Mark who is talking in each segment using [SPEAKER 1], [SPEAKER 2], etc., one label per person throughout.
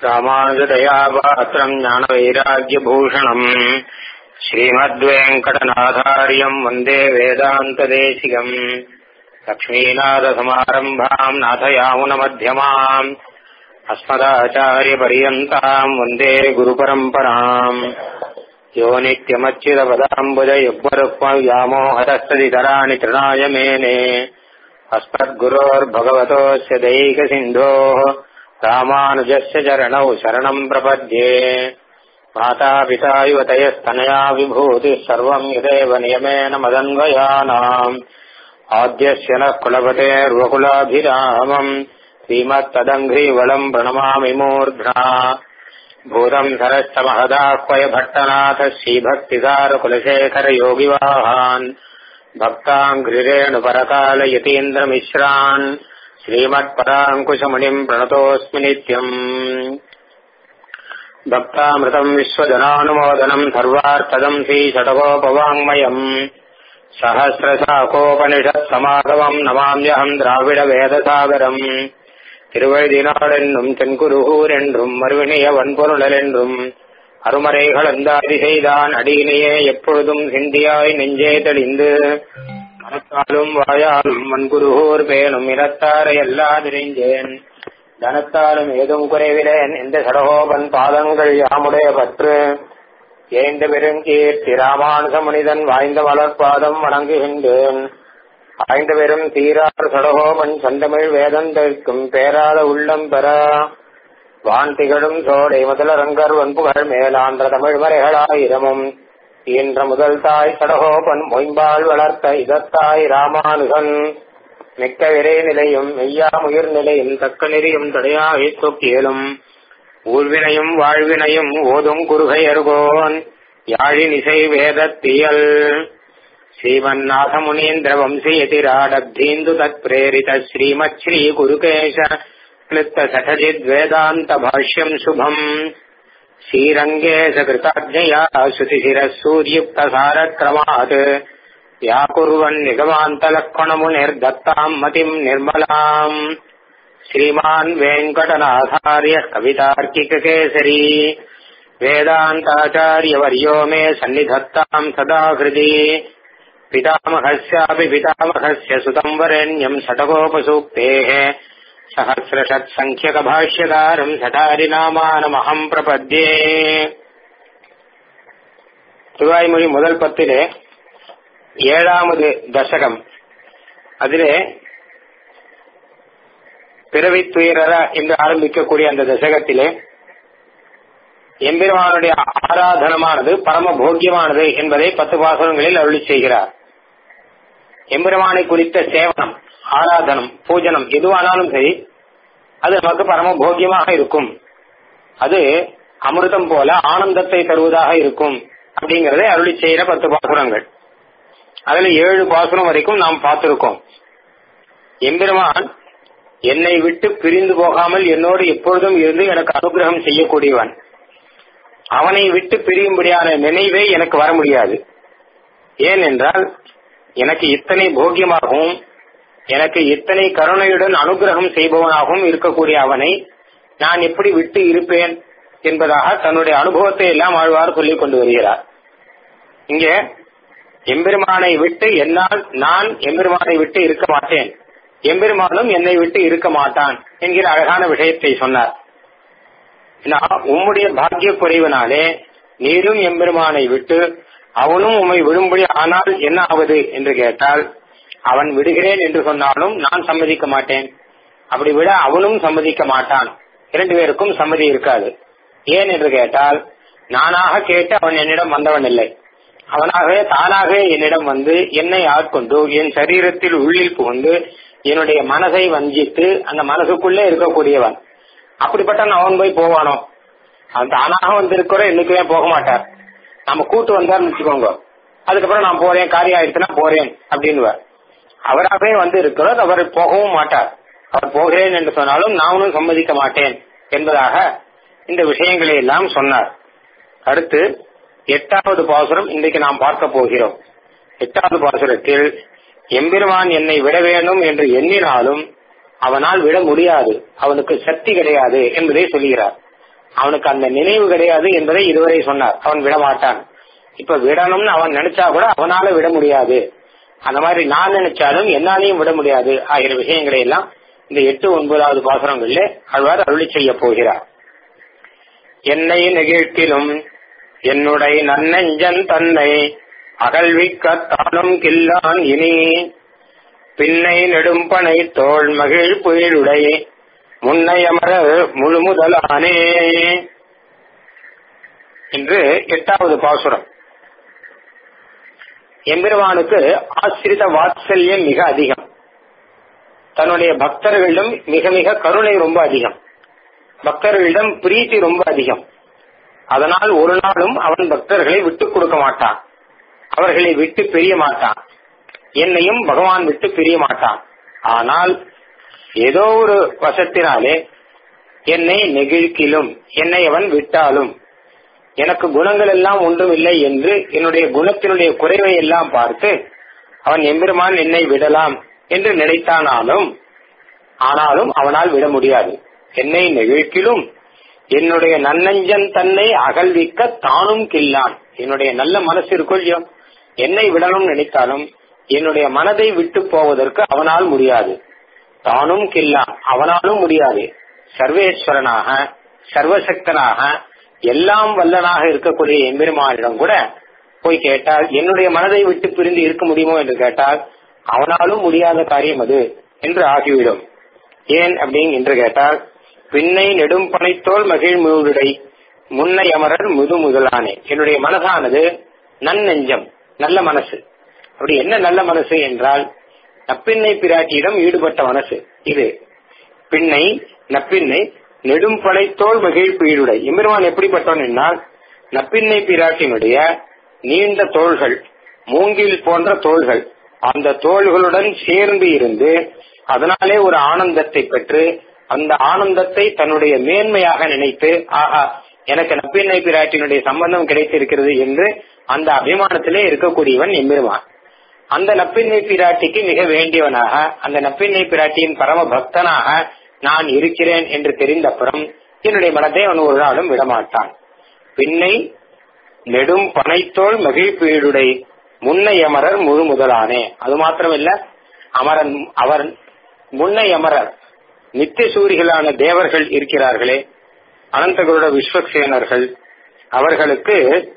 [SPEAKER 1] ராமானுஜதயா பாத்திரம் ஞானவைராக்கியபூஷணம் ஸ்ரீமத்வேங்கடநாதாரியம் வந்தே வேதாந்ததேசிகம் லக்ஷ்மீநாதசமாரம்பாம் நாथयामुनमध्यमाम् अस्मदाचार्यपर्यन्ताम् वन्दे गुरुपरम्पराम् यो नित्यमच्युतपदाम्बुजयुग्मरुक्मव्यामोहतस्तदितराणि तृणाय मेने अस्मद्गुरोर्भगवतोऽस्य दैकसिन्धोः रामानुजस्य चरणौ शरणम् प्रपद्ये मातापिता युवतयस्तनया विभूतिः सर्वम् यदेव नियमेन मदन्वयानाम् आद्यस्य नः कुलपतेर्वकुलाभिरामम् श्रीमत्तदङ्घ्रीवलम् प्रणमामि मूर्ध्ना भूतम् सरश्च महदाह्वय भट्टनाथ श्रीभक्तिसारकुलशेखरयोगिवाहान् भक्ताङ्घ्रिरेणुपरकालयतीन्द्रमिश्रान् श्रीमत्पराङ्कुशमुनिम् प्रणतोऽस्मि नित्यम् भक्तामृतम् विश्वजनानुमोदनम् सर्वार्थदम् श्रीषटकोपवाङ्मयम् सहस्रशाकोपनिषत्समागमम् नमाम्यहम् द्राविडवेदसागरम् திருவழுதினாடென்றும் தென்குருகூர் என்றும் மறுவினைய வன்பொருளல் என்றும் அருமறைகள் அந்தாதி செய்தான் அடியினையே எப்பொழுதும் சிந்தியாய் நெஞ்சே தெளிந்து மனத்தாலும் வாயாலும் மண்குருகூர் பேணும் இனத்தாரை எல்லா தெரிஞ்சேன் தனத்தாலும் ஏதும் குறைவிலேன் இந்த சடகோபன் பாதங்கள் யாமுடைய பற்று ஏந்த பெருங்கீர்த்தி ராமானுச மனிதன் வாய்ந்த வளர்ப்பாதம் வணங்குகின்றேன் ஆய்ந்த பெரும் தீரார் சடகோமன் சொந்தமிழ் வேதந்திற்கும் பேராத உள்ளம் பெற வான் திகழும் சோடை முதலரங்கர் வன்புகள் மேலான்ற தமிழ் மறைகளாயிரமும் ஈன்ற முதல் தாய் சடகோபன் மொயம்பால் வளர்த்த இதத்தாய் ராமானுகன் மிக்க விரை நிலையும் மெய்யா உயிர் நிலையும் தக்க நெறியும் தடையாகி தூக்கியலும் ஊர்வினையும் வாழ்வினையும் ஓதும் குறுகை அருகோன் யாழின் இசை வேதத்தியல் श्रीमन्नाथमुनीन्द्र वंशीयतिराडब्धीन्दु तत्प्रेरित श्रीमत् श्रीगुरुकेश क्लिप्त सठजिद्वेदान्त भाष्यम् शुभम् श्रीरङ्गे सकृताज्ञया श्रुतिशिरः सूर्युक्तसारक्रमात् व्याकुर्वन् निगमान्तलक्ष्मणमुनिर्दत्ताम् मतिम् निर्मलाम् श्रीमान् वेङ्कटनाथार्यः कवितार्किककेसरी वेदान्ताचार्यवर्यो मे सन्निधत्ताम् सदा हृदि पितामहस्यापि पितामहस्य सुतम् वरेण्यम् षटकोपसूक्तेः सहस्रषट्सङ्ख्यकभाष्यकारम् சட்டாரிநாமானமகம் பிரபத்யே திருவாய்மொழி முதல் பத்திலே ஏழாவது தசகம் அதிலே பிறவி துயரர என்று ஆரம்பிக்கக்கூடிய அந்த தசகத்திலே எம்பெருமானுடைய ஆராதனமானது பரம போக்கியமானது என்பதை பத்து பாசனங்களில் அருளி செய்கிறார் எம்பெருமானை குறித்த சேவனம் ஆராதனம் பூஜனம் எதுவானாலும் சரி அது நமக்கு பரம போக்கியமாக இருக்கும் அது அமிர்தம் போல ஆனந்தத்தை தருவதாக இருக்கும் அப்படிங்கறதை அருளி செய்கிற பத்து பாசுரங்கள் அதுல ஏழு பாசுரம் வரைக்கும் நாம் பார்த்திருக்கோம் எம்பெருமான் என்னை விட்டு பிரிந்து போகாமல் என்னோடு எப்பொழுதும் இருந்து எனக்கு அனுகிரகம் செய்யக்கூடியவன் அவனை விட்டு பிரியும்படியான நினைவே எனக்கு வர முடியாது ஏனென்றால் எனக்கு இத்தனை போக்கியமாகவும் எனக்கு இத்தனை கருணையுடன் அனுகிரகம் செய்பவனாகவும் இருக்கக்கூடிய அவனை நான் எப்படி விட்டு இருப்பேன் என்பதாக தன்னுடைய அனுபவத்தை எல்லாம் ஆழ்வார் சொல்லிக் கொண்டு வருகிறார் இங்க எம்பெருமானை விட்டு என்னால் நான் எம்பெருமானை விட்டு இருக்க மாட்டேன் எம்பெருமானும் என்னை விட்டு இருக்க மாட்டான் என்கிற அழகான விஷயத்தை சொன்னார் உம்முடைய பாக்கிய குறைவினாலே நீரும் எம்பெருமானை விட்டு அவனும் உம்மை விடும்படி ஆனால் என்ன ஆவது என்று கேட்டால் அவன் விடுகிறேன் என்று சொன்னாலும் நான் சம்மதிக்க மாட்டேன் அப்படி விட அவனும் சம்மதிக்க மாட்டான் இரண்டு பேருக்கும் சம்மதி இருக்காது ஏன் என்று கேட்டால் நானாக கேட்டு அவன் என்னிடம் வந்தவன் இல்லை அவனாகவே தானாகவே என்னிடம் வந்து என்னை ஆட்கொண்டு என் சரீரத்தில் உள்ளில் புகுந்து என்னுடைய மனதை வஞ்சித்து அந்த மனசுக்குள்ளே இருக்கக்கூடியவன் அப்படிப்பட்ட அவன் போய் போவானோ அவன் தானாக வந்திருக்கிற என்னைக்குமே போக மாட்டார் நம்ம கூட்டு வந்தார்னு வச்சுக்கோங்க அதுக்கப்புறம் நான் போறேன் காரியம் ஆயிடுச்சுன்னா போறேன் அப்படின்னு அவராகவே வந்து இருக்கிறார் அவர் போகவும் மாட்டார் அவர் போகிறேன் என்று சொன்னாலும் நானும் சம்மதிக்க மாட்டேன் என்பதாக இந்த விஷயங்களை எல்லாம் சொன்னார் அடுத்து எட்டாவது பாசுரம் இன்றைக்கு நாம் பார்க்க போகிறோம் எட்டாவது பாசுரத்தில் எம்பெருமான் என்னை விட வேண்டும் என்று எண்ணினாலும் அவனால் விட முடியாது அவனுக்கு சக்தி கிடையாது என்பதை சொல்கிறார் அவனுக்கு அந்த நினைவு கிடையாது என்பதை இதுவரை சொன்னார் அவன் விடமாட்டான் இப்ப விடணும்னு அவன் நினைச்சா கூட அவனால விட முடியாது அந்த மாதிரி நான் நினைச்சாலும் என்னாலையும் விட முடியாது ஆகிய விஷயங்களை எல்லாம் இந்த எட்டு ஒன்பதாவது பாசுரங்கள்ல அழ்வார் அருளி செய்ய போகிறார் என்னை நெகிழ்த்திலும் என்னுடைய நன்னெஞ்சன் தன்னை அகழ்விக்க தானும் கில்லான் இனி பின்னை நெடும்பனை தோல் மகிழ் புயலுடை முன்னை அமர முழு முதலானே என்று எட்டாவது பாசுரம் எம்பெருமானுக்கு ஆசிரித வாத்சல்யம் மிக அதிகம் தன்னுடைய பக்தர்களிடம் மிக மிக கருணை ரொம்ப அதிகம் பக்தர்களிடம் பிரீத்தி ரொம்ப அதிகம் அதனால் ஒரு நாளும் அவன் பக்தர்களை விட்டுக் கொடுக்க மாட்டான் அவர்களை விட்டு பிரிய மாட்டான் என்னையும் பகவான் விட்டு பிரிய மாட்டான் ஆனால் ஏதோ ஒரு வசத்தினாலே என்னை நெகிழ்க்கிலும் என்னை அவன் விட்டாலும் எனக்கு குணங்கள் எல்லாம் ஒன்றும் இல்லை என்று என்னுடைய குணத்தினுடைய குறைவை எல்லாம் பார்த்து அவன் எம்பெருமான் என்னை விடலாம் என்று நினைத்தானாலும் ஆனாலும் அவனால் விட முடியாது என்னை நெகிழ்க்கிலும் என்னுடைய நன்னஞ்சன் தன்னை அகழ்விக்க தானும் கில்லான் என்னுடைய நல்ல மனசு இருக்கொள்ளியோ என்னை விடணும் நினைத்தாலும் என்னுடைய மனதை விட்டு போவதற்கு அவனால் முடியாது தானும் கில்லான் அவனாலும் முடியாது சர்வேஸ்வரனாக சர்வசக்தனாக எல்லாம் வல்லனாக இருக்கக்கூடிய எம்பெருமானிடம் கூட போய் கேட்டால் என்னுடைய மனதை விட்டு பிரிந்து இருக்க முடியுமோ என்று கேட்டால் அவனாலும் முடியாத காரியம் அது என்று ஆகிவிடும் ஏன் அப்படின்னு என்று கேட்டால் பின்னை நெடும் பனைத்தோல் மகிழ் முழுடை முன்னை அமரர் முது முதலானே என்னுடைய மனசானது நன்னெஞ்சம் நல்ல மனசு அப்படி என்ன நல்ல மனசு என்றால் நப்பின்னை பிராட்டியிடம் ஈடுபட்ட மனசு இது பின்னை நப்பின்னை நெடும் படைத்தோல் மகிழ் பீடுடை எம்பெருமான் எப்படிப்பட்டவன் என்றால் நப்பின்னை பிராட்டினுடைய நீண்ட தோள்கள் மூங்கில் போன்ற தோள்கள் அந்த தோள்களுடன் சேர்ந்து இருந்து அதனாலே ஒரு ஆனந்தத்தை பெற்று அந்த ஆனந்தத்தை தன்னுடைய மேன்மையாக நினைத்து ஆஹா எனக்கு நப்பின்னை பிராட்டினுடைய சம்பந்தம் கிடைத்திருக்கிறது என்று அந்த அபிமானத்திலே இருக்கக்கூடியவன் எம்பெருமான் அந்த நப்பின்னை பிராட்டிக்கு மிக வேண்டியவனாக அந்த நப்பின்னை பிராட்டியின் பரம பக்தனாக நான் இருக்கிறேன் என்று தெரிந்தப்புறம் என்னுடைய மனத்தை அவன் ஒரு நாளும் விடமாட்டான் பின்னை நெடும் பனைத்தோல் மகிழ்பீடுடை முன்னை அமரர் முழு முதலானே அது மாத்திரமில்ல அமரன் அவர் முன்னை அமரர் நித்திய சூரிகளான தேவர்கள் இருக்கிறார்களே அனந்தகுருட விஸ்வக்சேனர்கள் அவர்களுக்கு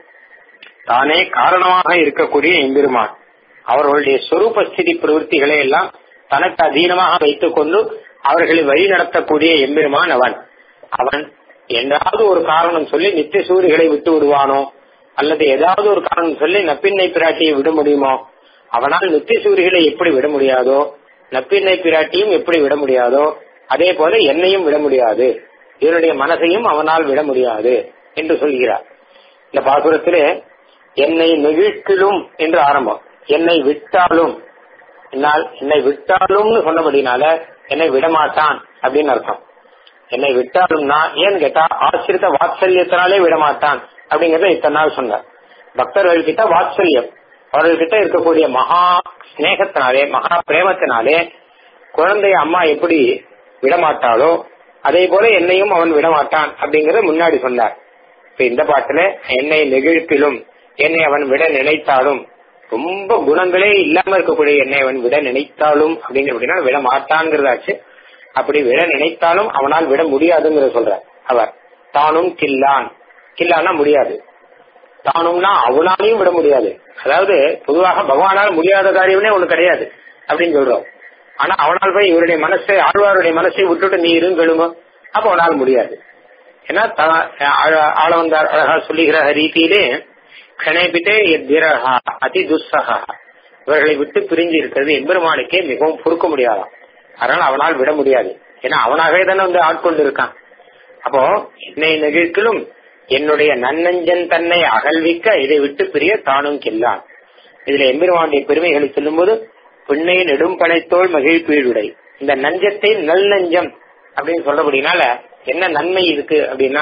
[SPEAKER 1] தானே காரணமாக இருக்கக்கூடிய எம்பெருமான் அவர்களுடைய சொரூப ஸ்திதி பிரவൃத்திகளை எல்லாம் தனக்கு அதீனமாக வைத்துக் கொண்டு அவர்களை வழி நடத்தக்கூடிய எம்பெருமான் அவன் அவன் என்றாவது ஒரு காரணம் சொல்லி நித்திய சூரிகளை விட்டு விடுவானோ அல்லது ஏதாவது ஒரு காரணம் சொல்லி நப்பின்னை பிராட்டியை விட முடியுமோ அவனால் நித்திய சூரிகளை எப்படி விட முடியாதோ நப்பின்னை பிராட்டியும் எப்படி விட முடியாதோ அதே போல என்னையும் விட முடியாது இவருடைய மனசையும் அவனால் விட முடியாது என்று சொல்கிறார் இந்த பாசுரத்திலே என்னை நெகிழ்த்திலும் என்று ஆரம்பம் என்னை விட்டாலும் என்னால் என்னை விட்டாலும்னு சொன்னபடினால என்னை விடமாட்டான் அப்படின்னு அர்த்தம் என்னை விட்டாலும்னா ஏன்னு கேட்டா ஆசிரித்த வாத்சல்யத்தினாலே விடமாட்டான் அப்படிங்கறத இத்தனை நாள் சொன்னார் பக்தர்கள் கிட்ட வாத்சல்யம் அவர்கள்கிட்ட இருக்கக்கூடிய மகா ஸ்நேகத்தினாலே மகா பிரேமத்தினாலே குழந்தைய அம்மா எப்படி விடமாட்டாளோ அதே போல என்னையும் அவன் விடமாட்டான் அப்படிங்கறத முன்னாடி சொன்னார் இப்ப இந்த பாட்டுல என்னை நெகிழ்ப்பிலும் என்னை அவன் விட நினைத்தாலும் ரொம்ப குணங்களே இல்லாம இருக்கக்கூடிய என்னை அவன் விட நினைத்தாலும் அப்படிங்கிற அப்படின்னா விட மாட்டான்ங்கிறதாச்சு அப்படி விட நினைத்தாலும் அவனால் விட முடியாதுங்கிற சொல்ற அவர் தானும் கில்லான் கில்லான்னா முடியாது தானும்னா அவனாலையும் விட முடியாது அதாவது பொதுவாக பகவானால் முடியாத காரியம்னே ஒண்ணு கிடையாது அப்படின்னு சொல்றோம் ஆனா அவனால் போய் இவருடைய மனசை ஆழ்வாருடைய மனசை விட்டுட்டு நீ இருங்க எழுங்க அப்ப அவனால் முடியாது ஏன்னா ஆளவந்தார் அழகா சொல்லுகிற ரீதியிலே கணேபிட்டே எத்திரஹா அதி துஸ்ஸகா இவர்களை விட்டு பிரிஞ்சு இருக்கிறது எம்பெருமானுக்கே மிகவும் பொறுக்க முடியாதாம் அதனால அவனால் விட முடியாது ஏன்னா அவனாகவே தானே வந்து ஆட்கொண்டு இருக்கான் அப்போ என்னை நெகிழ்க்கிலும் என்னுடைய நன்னஞ்சன் தன்னை அகழ்விக்க இதை விட்டு பிரிய தானும் கில்லான் இதுல எம்பெருமானுடைய பெருமைகளை சொல்லும்போது பின்னை நெடும் பனைத்தோல் மகிழ்ப்பீடுடை இந்த நஞ்சத்தை நல் நஞ்சம் அப்படின்னு சொல்றபடினால என்ன நன்மை இருக்கு அப்படின்னா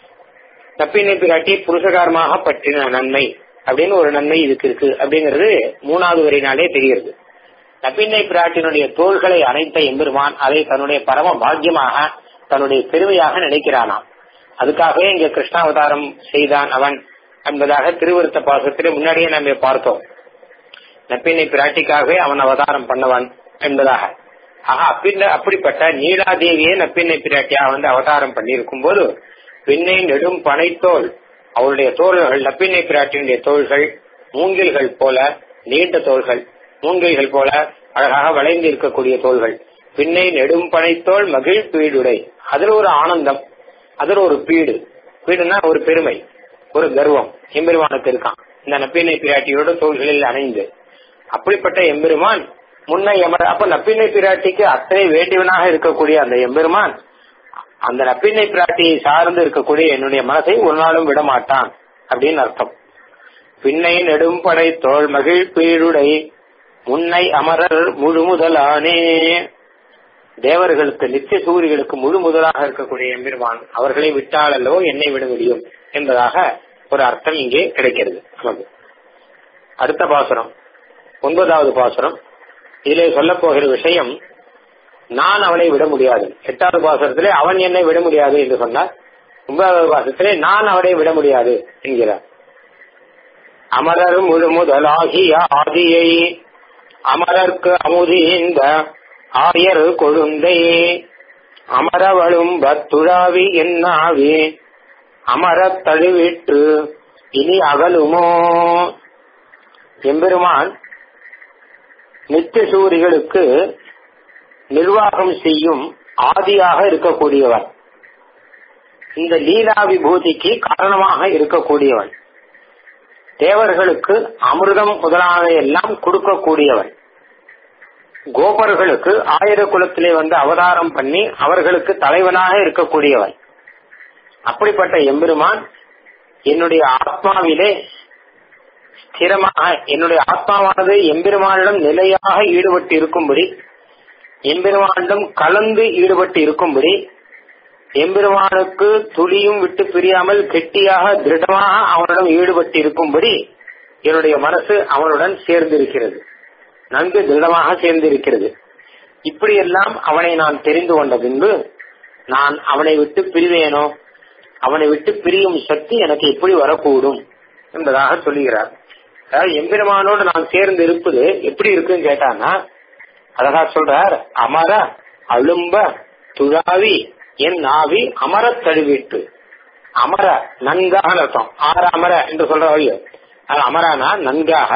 [SPEAKER 1] நப்பினை பிராட்டி புருஷகாரமாக பற்றின நன்மை அப்படின்னு ஒரு நன்மை இதுக்கு இருக்கு அப்படிங்கிறது மூணாவது வரையினாலே தெரிகிறது நப்பின்னை பிராட்டினுடைய தோள்களை அணைத்த எம்பெருமான் அதை தன்னுடைய பரம பாக்கியமாக தன்னுடைய பெருமையாக நினைக்கிறானாம் அதுக்காகவே இங்க கிருஷ்ணாவதாரம் செய்தான் அவன் என்பதாக திருவிருத்த பாசத்திலே முன்னாடியே நம்ம பார்த்தோம் நப்பினை பிராட்டிக்காகவே அவன் அவதாரம் பண்ணவன் என்பதாக ஆக அப்படி அப்படிப்பட்ட நீலாதேவியே நப்பினை பிராட்டியா வந்து அவதாரம் பண்ணியிருக்கும் போது பின்னை நெடும் பனைத்தோல் அவருடைய தோள்கள் நப்பினை பிராட்டியினுடைய தோள்கள் மூங்கில்கள் போல நீண்ட தோள்கள் மூங்கில்கள் போல அழகாக வளைந்து இருக்கக்கூடிய தோள்கள் பின்னை நெடும் பனைத்தோல் மகிழ் பீடுடை அதுல ஒரு ஆனந்தம் அதுல ஒரு பீடு பீடுனா ஒரு பெருமை ஒரு கர்வம் எம்பெருமானுக்கு இருக்கான் இந்த நப்பினை பிராட்டியோட தோள்களில் அணைந்து அப்படிப்பட்ட எம்பெருமான் முன்ன எமர் அப்ப நப்பினை பிராட்டிக்கு அத்தனை வேண்டியவனாக இருக்கக்கூடிய அந்த எம்பெருமான் அந்த நப்பினை பிராட்டியை சார்ந்து இருக்கக்கூடிய என்னுடைய மனசை ஒரு நாளும் விட மாட்டான் அப்படின்னு அர்த்தம் பின்னை நெடும்படை தோல் மகிழ் பீடுடை முன்னை அமரர் முழு முதலானே தேவர்களுக்கு நித்திய சூரிகளுக்கு முழு முதலாக இருக்கக்கூடிய எம்பெருமான் அவர்களை விட்டால் அல்லவோ என்னை விட முடியும் என்பதாக ஒரு அர்த்தம் இங்கே கிடைக்கிறது நமக்கு அடுத்த பாசுரம் ஒன்பதாவது பாசுரம் இதிலே சொல்ல போகிற விஷயம் நான் அவனை விட முடியாது எட்டாவது பாசுரத்திலே அவன் என்னை விட முடியாது என்று சொன்னார் ஒன்பதாவது பாசுரத்திலே நான் அவனை விட முடியாது என்கிறார் அமரர் முழு முதலாகிய ஆதியை அமரர்க்கு அமுதீந்த ஆயர் கொழுந்தை அமரவளும் பத்துழாவி என்னாவி அமரத் தழுவிற்று இனி அகலுமோ எம்பெருமான் நித்திய சூரிகளுக்கு நிர்வாகம் செய்யும் ஆதியாக இருக்கக்கூடியவன் இந்த லீலா விபூதிக்கு காரணமாக இருக்கக்கூடியவன் தேவர்களுக்கு அமிர்தம் முதலான எல்லாம் கொடுக்கக்கூடியவன் கோபர்களுக்கு ஆயிர குலத்திலே வந்து அவதாரம் பண்ணி அவர்களுக்கு தலைவனாக இருக்கக்கூடியவன் அப்படிப்பட்ட எம்பெருமான் என்னுடைய ஆத்மாவிலே ஸ்திரமாக என்னுடைய ஆத்மாவானது எம்பெருமானிடம் நிலையாக ஈடுபட்டு இருக்கும்படி எம்பெருமானிடம் கலந்து ஈடுபட்டு இருக்கும்படி எம்பெருமானுக்கு துளியும் விட்டு பிரியாமல் கெட்டியாக திருடமாக அவனிடம் ஈடுபட்டு இருக்கும்படி என்னுடைய மனசு அவனுடன் சேர்ந்திருக்கிறது நன்கு திருடமாக சேர்ந்திருக்கிறது இப்படியெல்லாம் அவனை நான் தெரிந்து கொண்ட பின்பு நான் அவனை விட்டு பிரிவேனோ அவனை விட்டு பிரியும் சக்தி எனக்கு எப்படி வரக்கூடும் என்பதாக சொல்லுகிறார் அதாவது எம்பெருமானோடு நான் சேர்ந்து இருப்பது எப்படி இருக்குன்னு கேட்டானா அழகா சொல்றார் அமர அழும்ப துழாவி என் நாவி அமர தழுவிட்டு அமர நன்காக அர்த்தம் ஆற அமர என்று சொல்ற வழியோ அது அமரானா நன்காக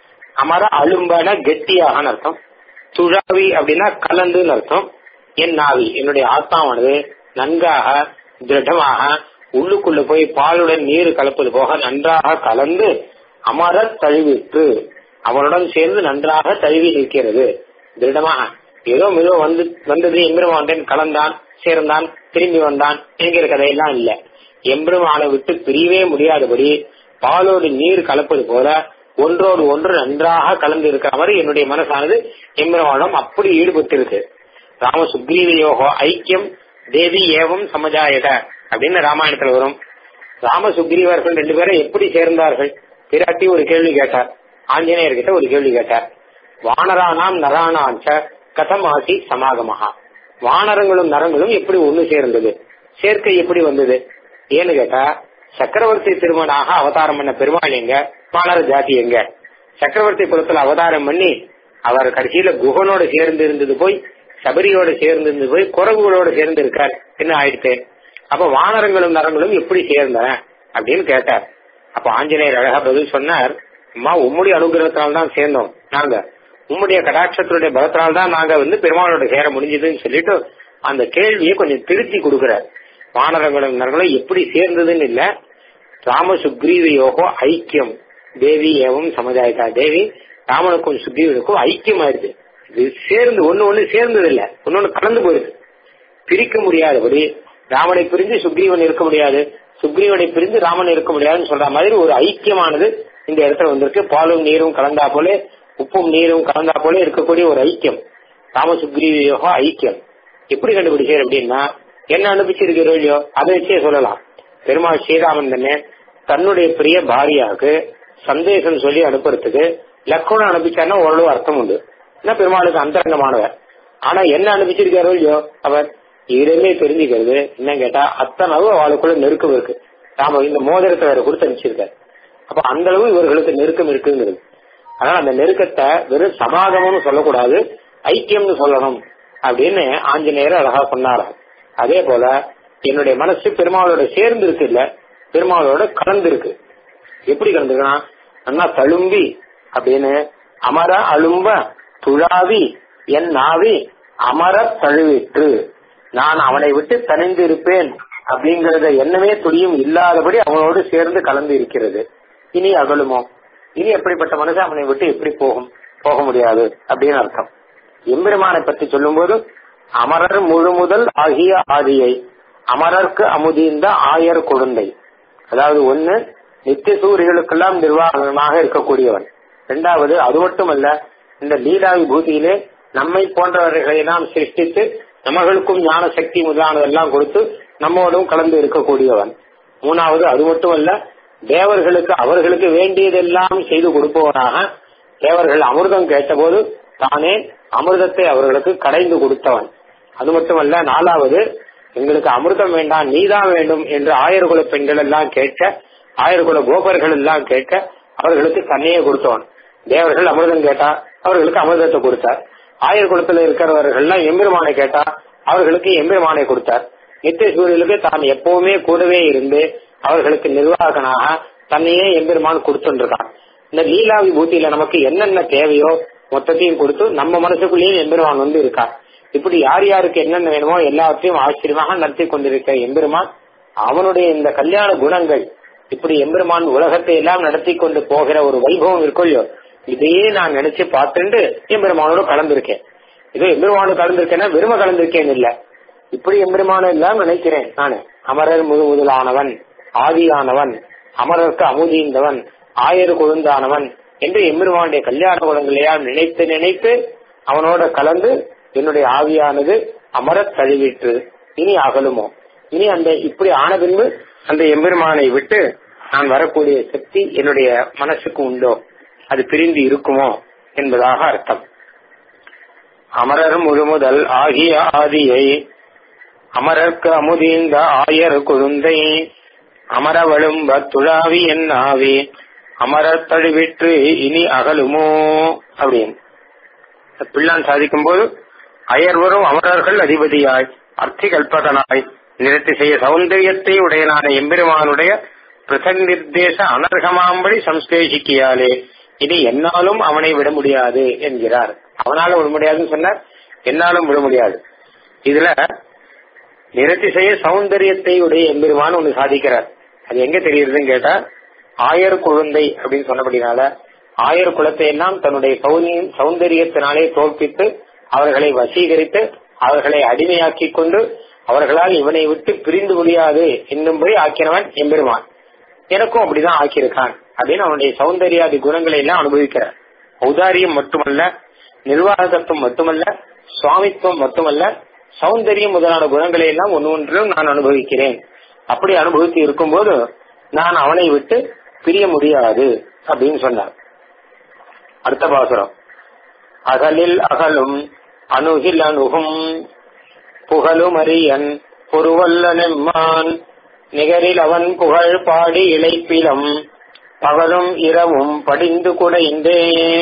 [SPEAKER 1] அமர அழும்பன கெட்டியாக அர்த்தம் துழாவி அப்படின்னா கலந்துன்னு அர்த்தம் என் நாவி என்னுடைய ஆத்மாவானது நன்காக திருடமாக உள்ளுக்குள்ள போய் பாலுடன் நீர் கலப்பது போக நன்றாக கலந்து அமர தழுவிட்டு அவனுடன் சேர்ந்து நன்றாக தழுவி நிற்கிறது திருடமாக ஏதோ மிக வந்து வந்தது எம்பெருமான் கலந்தான் சேர்ந்தான் திரும்பி வந்தான் என்கிற கதையெல்லாம் இல்ல எம்பெருமானை விட்டு பிரியவே முடியாதபடி பாலோடு நீர் கலப்பது போல ஒன்றோடு ஒன்று நன்றாக கலந்து இருக்கிற மாதிரி என்னுடைய மனசானது எம்பெருமானம் அப்படி ஈடுபட்டு இருக்கு ராம சுக்ரீவயோகோ ஐக்கியம் தேவி ஏவம் சமஜாயத அப்படின்னு ராமாயணத்துல வரும் ராம சுக்ரீவர்கள் ரெண்டு பேரும் எப்படி சேர்ந்தார்கள் பிராட்டி ஒரு கேள்வி கேட்டார் ஆஞ்சநேயர் கிட்ட ஒரு கேள்வி கேட்டார் வானரானாம் நரானாஞ்ச கதம் ஆசி சமாகமஹா வானரங்களும் நரங்களும் எப்படி ஒண்ணு சேர்ந்தது சேர்க்கை எப்படி வந்தது ஏன்னு கேட்டா சக்கரவர்த்தி திருமணாக அவதாரம் பண்ண பெருமாள் எங்க வானர ஜாதி எங்க சக்கரவர்த்தி குலத்துல அவதாரம் பண்ணி அவர் கடைசியில குகனோட சேர்ந்து இருந்தது போய் சபரியோட சேர்ந்து இருந்தது போய் குரங்குகளோட சேர்ந்து இருக்கார் என்ன ஆயிடுச்சு அப்ப வானரங்களும் நரங்களும் எப்படி சேர்ந்தன அப்படின்னு கேட்டார் அப்ப ஆஞ்சநேயர் அழகா பதில் சொன்னார் அம்மா உம்முடைய அனுகிரகத்தினால தான் சேர்ந்தோம் நாங்க உம்முடைய கடாட்சத்தினுடைய பலத்தினால தான் நாங்க வந்து பெருமாளோட சேர முடிஞ்சதுன்னு சொல்லிட்டு அந்த கேள்வியை கொஞ்சம் திருத்தி கொடுக்கிறார் வானரங்களும் நரங்களும் எப்படி சேர்ந்ததுன்னு இல்ல ராம சுக்ரீவ யோகோ ஐக்கியம் தேவி ஏவம் சமுதாயத்தா தேவி ராமனுக்கும் சுக்ரீவனுக்கும் ஐக்கியம் ஆயிடுது இது சேர்ந்து ஒண்ணு ஒண்ணு சேர்ந்தது இல்ல ஒன்னொன்னு கலந்து போயிடுது பிரிக்க முடியாதபடி ராமனை பிரிஞ்சு சுக்ரீவன் இருக்க முடியாது சுக்ரீவனை பிரிஞ்சு ராமன் இருக்க முடியாதுன்னு சொல்ற மாதிரி ஒரு ஐக்கியமானது இந்த இடத்துல வந்திருக்கு பாலும் நீரும் கலந்தா போல உப்பும் நீரும் கலந்தா போல இருக்கக்கூடிய ஒரு ஐக்கியம் ராம சுக்ரீவ யோகா ஐக்கியம் எப்படி கண்டுபிடிச்சார் அப்படின்னா என்ன அனுப்பிச்சிருக்கிறோ இல்லையோ அதை வச்சே சொல்லலாம் பெருமாள் ஸ்ரீராமன் தானே தன்னுடைய பிரிய பாரியாவுக்கு சந்தேசம் சொல்லி அனுப்புறதுக்கு லக்ஷ்மணன் அனுப்பிச்சாருன்னா ஓரளவு அர்த்தம் உண்டு என்ன பெருமாளுக்கு அந்தரங்கமானவர் ஆனா என்ன அனுப்பிச்சிருக்காரோ இல்லையோ அவர் இதுலயுமே தெரிஞ்சுக்கிறது என்ன கேட்டா அத்தனை அளவு அவளுக்குள்ள நெருக்கம் இருக்கு நாம இந்த மோதிரத்தை வேற கொடுத்து அனுப்பிச்சிருக்காரு அப்ப அந்த அளவு இவர்களுக்கு நெருக்கம் இருக்குங்கிறது அதனால அந்த நெருக்கத்தை வெறும் சமாகமம்னு சொல்லக்கூடாது ஐக்கியம்னு சொல்லணும் அப்படின்னு ஆஞ்சநேயர் அழகா சொன்னாராம் அதே போல என்னுடைய மனசு பெருமாளோட சேர்ந்து இருக்கு இல்ல பெருமாளோட கலந்து இருக்கு எப்படி கலந்துருக்குன்னா அண்ணா தழும்பி அப்படின்னு அமர அழும்ப துழாவி என் நாவி அமர தழுவிற்று நான் அவனை விட்டு தனிந்து இருப்பேன் அப்படிங்கறத எண்ணமே துளியும் இல்லாதபடி அவனோடு சேர்ந்து கலந்து இருக்கிறது இனி அகலுமோ இனி எப்படிப்பட்ட மனசு அவனை விட்டு எப்படி போகும் போக முடியாது அப்படின்னு அர்த்தம் எம்பெருமானை பற்றி சொல்லும்போது அமரர் முழு முதல் ஆகிய ஆதியை அமரர்க்கு அமுதிந்த ஆயர் குழந்தை அதாவது ஒன்னு நித்திய சூரியர்களுக்கெல்லாம் நிர்வாகமாக இருக்கக்கூடியவன் இரண்டாவது அது மட்டுமல்ல இந்த லீலா விபூதியிலே நம்மை போன்றவர்களை எல்லாம் சிருஷ்டித்து நமகளுக்கும் ஞான சக்தி முதலானதெல்லாம் கொடுத்து நம்மோடும் கலந்து இருக்கக்கூடியவன் மூணாவது அது மட்டுமல்ல தேவர்களுக்கு அவர்களுக்கு வேண்டியதெல்லாம் செய்து கொடுப்பவனாக தேவர்கள் அமிர்தம் கேட்டபோது தானே அமிர்தத்தை அவர்களுக்கு கடைந்து கொடுத்தவன் அது மட்டுமல்ல நாலாவது எங்களுக்கு அமிர்தம் வேண்டாம் நீதான் வேண்டும் என்று ஆயர்குல பெண்கள் எல்லாம் கேட்க ஆயர்குல கோபர்கள் எல்லாம் கேட்க அவர்களுக்கு தன்னையே கொடுத்தவன் தேவர்கள் அமிர்தம் கேட்டா அவர்களுக்கு அமிர்தத்தை கொடுத்தார் ஆயர் குலத்துல இருக்கிறவர்கள் எல்லாம் எம்பெருமானை கேட்டா அவர்களுக்கு எம்பெருமானை கொடுத்தார் நித்திய சூரியலுக்கு தான் எப்பவுமே கூடவே இருந்து அவர்களுக்கு நிர்வாகனாக தன்னையே எம்பெருமான் கொடுத்துருக்கான் இந்த லீலா விபூதியில நமக்கு என்னென்ன தேவையோ மொத்தத்தையும் கொடுத்து நம்ம மனசுக்குள்ளேயும் எம்பெருமான் வந்து இருக்கான் இப்படி யார் யாருக்கு என்னென்ன வேணுமோ எல்லாத்தையும் ஆச்சரியமாக நடத்தி கொண்டிருக்க எம்பெருமான் அவனுடைய இந்த கல்யாண குணங்கள் இப்படி எம்பெருமான் உலகத்தை எல்லாம் நடத்தி கொண்டு போகிற ஒரு வைபவம் இருக்கொள்ளையோ இதையே நான் நினைச்சு பார்த்துட்டு எம்பெருமானோட கலந்திருக்கேன் இதோ எம்பெருமானோட கலந்திருக்கேன்னா வெறும கலந்திருக்கேன் இல்ல இப்படி எம்பெருமான எல்லாம் நினைக்கிறேன் நானு அமரர் முழு முதலானவன் ஆதியானவன் அமரருக்கு அமுதிந்தவன் ஆயர் கொழுந்தானவன் என்று எம்பெருமானுடைய கல்யாண குணங்களையால் நினைத்து நினைத்து அவனோட கலந்து என்னுடைய ஆவியானது அமரத் தழுவிற்று இனி அகலுமோ இனி அந்த இப்படி ஆன பின்பு அந்த எம்பெருமானை விட்டு நான் வரக்கூடிய சக்தி என்னுடைய மனசுக்கு உண்டோ அது பிரிந்து இருக்குமோ என்பதாக அர்த்தம் அமரர் முழுமுதல் ஆகிய ஆதியை அமரர்க்கு அமுதீந்த ஆயர் கொழுந்தை அமரவழும்ப துழாவி என் ஆவி அமரர் தழுவிற்று இனி அகலுமோ அப்படின்னு பிள்ளான் சாதிக்கும் போது அயர்வரும் அமரர்கள் அதிபதியாய் அர்த்தி கல்பகனாய் நிறுத்தி செய்ய சௌந்தரியத்தை உடையனான எம்பெருமானுடைய பிரசன் நிர்தேச அனர்கமாம்படி சம்ஸ்லேஷிக்கியாலே இனி என்னாலும் அவனை விட முடியாது என்கிறார் அவனால விட முடியாதுன்னு சொன்னார் என்னாலும் விட முடியாது இதுல நிறத்திசைய சௌந்தரியத்தை உடைய எம்பெருமான் ஒண்ணு சாதிக்கிறார் அது எங்க தெரியுதுன்னு கேட்டா ஆயர் குழந்தை அப்படின்னு சொன்னபடினால ஆயர் குலத்தை எல்லாம் தன்னுடைய சௌந்தரியத்தினாலே தோற்பித்து அவர்களை வசீகரித்து அவர்களை அடிமையாக்கி கொண்டு அவர்களால் இவனை விட்டு பிரிந்து முடியாது என்னும்படி ஆக்கினவன் எம்பெருமான் எனக்கும் அப்படிதான் ஆக்கியிருக்கான் அப்படின்னு அவனுடைய சௌந்தர்யாதி குணங்களை எல்லாம் அனுபவிக்கிறார் ஔதாரியம் மட்டுமல்ல நிர்வாகத்துவம் மட்டுமல்ல சுவாமித்துவம் மட்டுமல்ல சௌந்தரியம் முதலான குணங்களை எல்லாம் ஒன்று ஒன்றிலும் நான் அனுபவிக்கிறேன் அப்படி அனுபவித்து இருக்கும்போது நான் அவனை விட்டு பிரிய முடியாது அப்படின்னு சொன்னார் அடுத்த பாசுரம் அகலில் அகலும் அணுகில் அணுகும் புகழும் அரியன் பொருவல்ல நெம்மான் நிகரில் அவன் புகழ் பாடி இழைப்பிலம் பகலும் இரவும் படிந்து குடைந்தே